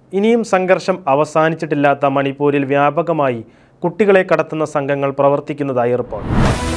ഇനിയും സംഘർഷം അവസാനിച്ചിട്ടില്ലാത്ത മണിപ്പൂരിൽ വ്യാപകമായി കുട്ടികളെ കടത്തുന്ന സംഘങ്ങൾ പ്രവർത്തിക്കുന്നതായി റിപ്പോർട്ട്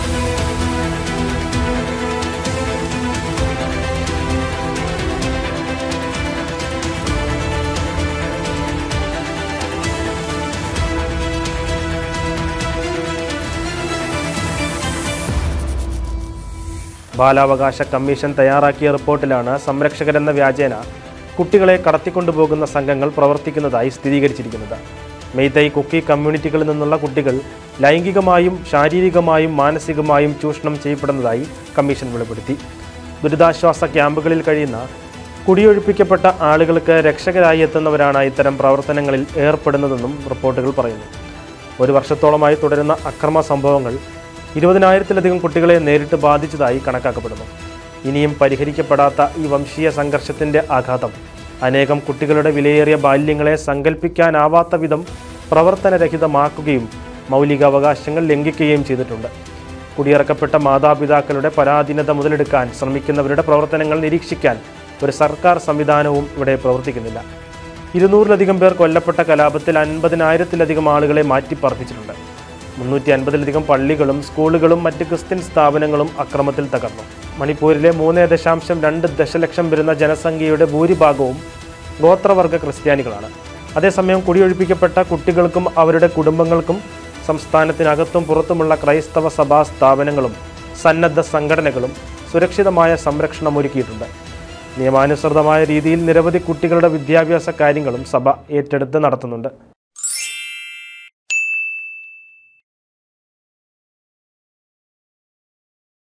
ബാലാവകാശ കമ്മീഷൻ തയ്യാറാക്കിയ റിപ്പോർട്ടിലാണ് സംരക്ഷകരെന്ന വ്യാജേന കുട്ടികളെ കടത്തിക്കൊണ്ടുപോകുന്ന സംഘങ്ങൾ പ്രവർത്തിക്കുന്നതായി സ്ഥിരീകരിച്ചിരിക്കുന്നത് മെയ്തൈ കുക്കി കമ്മ്യൂണിറ്റികളിൽ നിന്നുള്ള കുട്ടികൾ ലൈംഗികമായും ശാരീരികമായും മാനസികമായും ചൂഷണം ചെയ്യപ്പെടുന്നതായി കമ്മീഷൻ വെളിപ്പെടുത്തി ദുരിതാശ്വാസ ക്യാമ്പുകളിൽ കഴിയുന്ന കുടിയൊഴിപ്പിക്കപ്പെട്ട ആളുകൾക്ക് രക്ഷകരായി എത്തുന്നവരാണ് ഇത്തരം പ്രവർത്തനങ്ങളിൽ ഏർപ്പെടുന്നതെന്നും റിപ്പോർട്ടുകൾ പറയുന്നു ഒരു വർഷത്തോളമായി തുടരുന്ന അക്രമ സംഭവങ്ങൾ ഇരുപതിനായിരത്തിലധികം കുട്ടികളെ നേരിട്ട് ബാധിച്ചതായി കണക്കാക്കപ്പെടുന്നു ഇനിയും പരിഹരിക്കപ്പെടാത്ത ഈ വംശീയ സംഘർഷത്തിൻ്റെ ആഘാതം അനേകം കുട്ടികളുടെ വിലയേറിയ ബാല്യങ്ങളെ സങ്കല്പിക്കാനാവാത്ത വിധം പ്രവർത്തനരഹിതമാക്കുകയും മൗലികാവകാശങ്ങൾ ലംഘിക്കുകയും ചെയ്തിട്ടുണ്ട് കുടിയിറക്കപ്പെട്ട മാതാപിതാക്കളുടെ പരാധീനത മുതലെടുക്കാൻ ശ്രമിക്കുന്നവരുടെ പ്രവർത്തനങ്ങൾ നിരീക്ഷിക്കാൻ ഒരു സർക്കാർ സംവിധാനവും ഇവിടെ പ്രവർത്തിക്കുന്നില്ല ഇരുന്നൂറിലധികം പേർ കൊല്ലപ്പെട്ട കലാപത്തിൽ അൻപതിനായിരത്തിലധികം ആളുകളെ മാറ്റിപ്പാർപ്പിച്ചിട്ടുണ്ട് മുന്നൂറ്റി അൻപതിലധികം പള്ളികളും സ്കൂളുകളും മറ്റ് ക്രിസ്ത്യൻ സ്ഥാപനങ്ങളും അക്രമത്തിൽ തകർന്നു മണിപ്പൂരിലെ മൂന്ന് ദശാംശം രണ്ട് ദശലക്ഷം വരുന്ന ജനസംഖ്യയുടെ ഭൂരിഭാഗവും ഗോത്രവർഗ ക്രിസ്ത്യാനികളാണ് അതേസമയം കുടിയൊഴിപ്പിക്കപ്പെട്ട കുട്ടികൾക്കും അവരുടെ കുടുംബങ്ങൾക്കും സംസ്ഥാനത്തിനകത്തും പുറത്തുമുള്ള ക്രൈസ്തവ സഭാ സ്ഥാപനങ്ങളും സന്നദ്ധ സംഘടനകളും സുരക്ഷിതമായ സംരക്ഷണം ഒരുക്കിയിട്ടുണ്ട് നിയമാനുസൃതമായ രീതിയിൽ നിരവധി കുട്ടികളുടെ വിദ്യാഭ്യാസ കാര്യങ്ങളും സഭ ഏറ്റെടുത്ത് നടത്തുന്നുണ്ട്